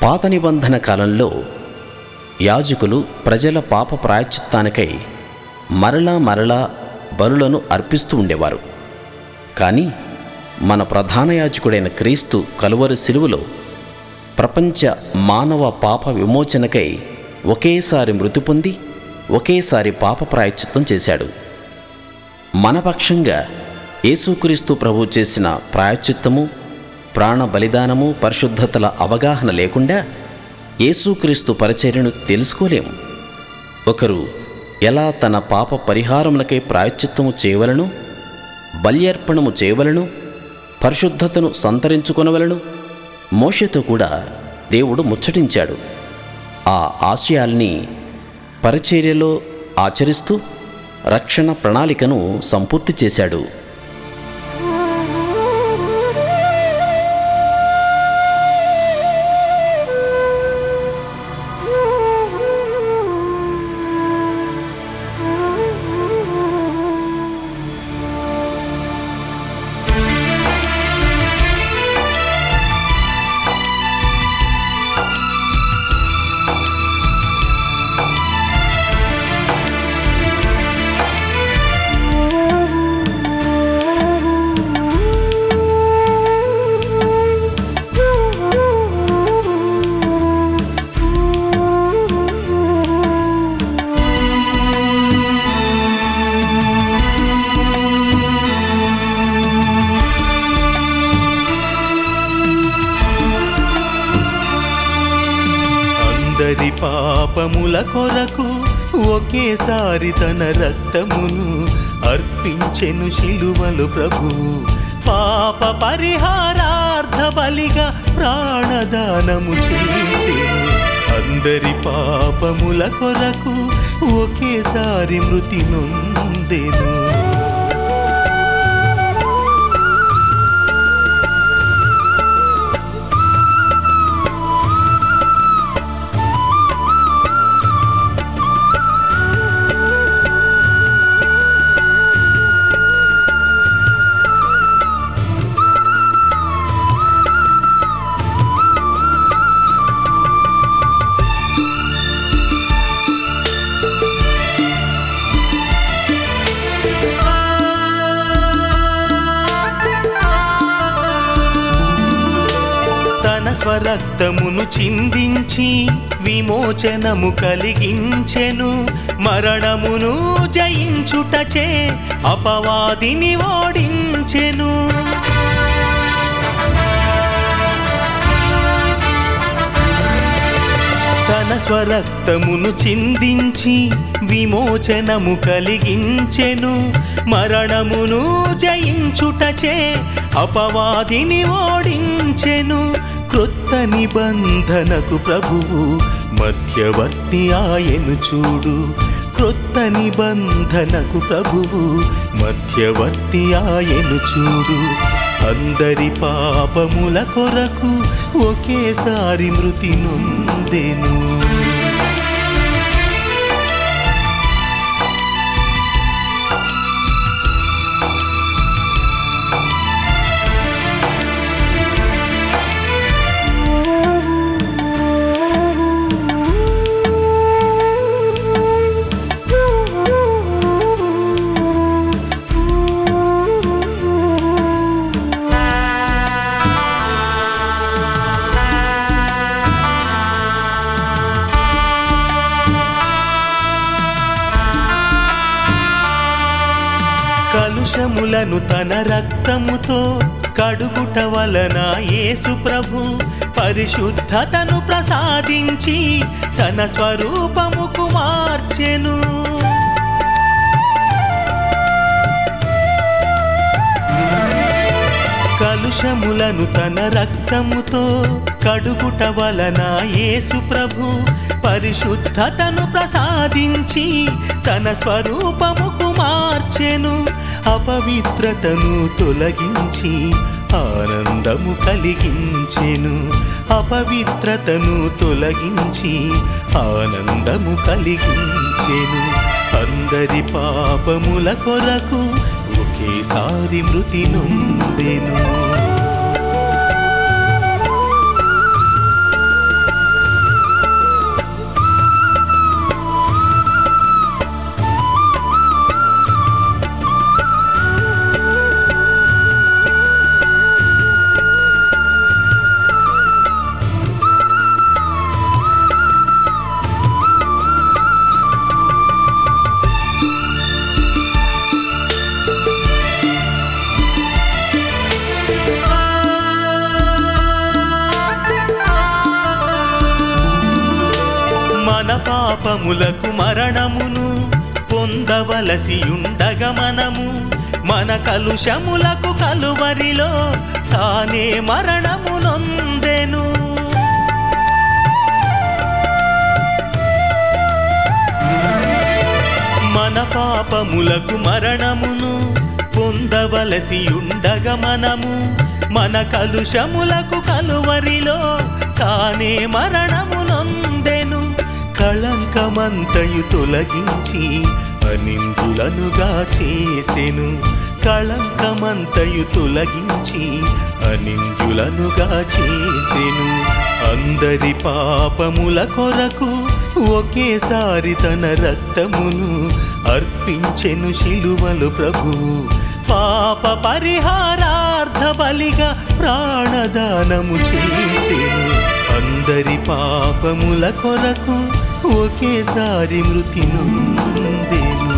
పాత నిబంధన కాలంలో యాజకులు ప్రజల పాప ప్రాయశ్చిత్తానికై మరలా మరలా బలులను అర్పిస్తూ ఉండేవారు కానీ మన ప్రధాన యాజకుడైన క్రీస్తు కలువరి శిలువలో ప్రపంచ మానవ పాప విమోచనకై ఒకేసారి మృతి పొంది ఒకేసారి పాప ప్రాయశ్చిత్తం చేశాడు మన పక్షంగా యేసుక్రీస్తు ప్రభు చేసిన ప్రాయశ్చిత్తము ప్రాణ బలిదానము పరిశుద్ధతల అవగాహన లేకుండా యేసుక్రీస్తు పరిచర్యను తెలుసుకోలేము ఒకరు ఎలా తన పాప పరిహారములకై ప్రాయశ్చిత్తము చేయవలను బల్యర్పణము చేయవలను పరిశుద్ధతను సంతరించుకొనవలను మోషతో కూడా దేవుడు ముచ్చటించాడు ఆ ఆశయాల్ని పరిచర్యలో ఆచరిస్తూ రక్షణ ప్రణాళికను సంపూర్తి చేశాడు అందరి పాపముల కొరకు ఒకేసారి తన రక్తమును అర్పించెను శిలువలు ప్రభు పాప పరిహారార్థ బలిగా ప్రాణదానము చేసెను అందరి పాపముల కొరకు ఒకేసారి మృతి నొందెను తన స్వరక్తమును చిందించి విమోచనము కలిగించెను మరణమును జయించుటచే అపవాదిని ఓడించెను తన స్వరక్తమును చిందించి విమోచనము కలిగించెను మరణమును జయించుటచే అపవాదిని ఓడించెను క్రొత్త నిబంధనకు ప్రభువు మధ్యవర్తి ఆయను చూడు క్రొత్త నిబంధనకు ప్రభువు మధ్యవర్తి ఆయను చూడు అందరి పాపముల కొరకు ఒకేసారి మృతి నొందెను కలుషములను తన రక్తముతో కడుగుట వలన యేసు ప్రభు పరిశుద్ధతను ప్రసాదించి తన స్వరూపముకు మార్చెను కలుషములను తన రక్తముతో కడుగుట వలన యేసు ప్రభు పరిశుద్ధతను ప్రసాదించి తన స్వరూపముకు మార్చెను అపవిత్రతను తొలగించి ఆనందము కలిగించెను అపవిత్రతను తొలగించి ఆనందము కలిగించెను అందరి పాపముల కొరకు ఒకేసారి మృతి నొందెను మన పాపములకు మరణమును పొందవలసి ఉండగ మనము మన కలుషములకు కలువరిలో తానే మరణము నొందెను మన పాపములకు మరణమును పొందవలసి ఉండగ మనము మన కలుషములకు కలువరిలో తానే మరణము నొందెను కళంకమంతయు తొలగించి అనిందులనుగా చేసెను కళంకమంతయు తొలగించి అనిందులనుగా చేసెను అందరి పాపముల కొరకు ఒకేసారి తన రక్తమును అర్పించెను శిలువలు ప్రభువు పాప పరిహారార్థ బలిగా ప్రాణదానము చేసెను అందరి పాపముల కొరకు ఒకేసారి మృతి నొందెను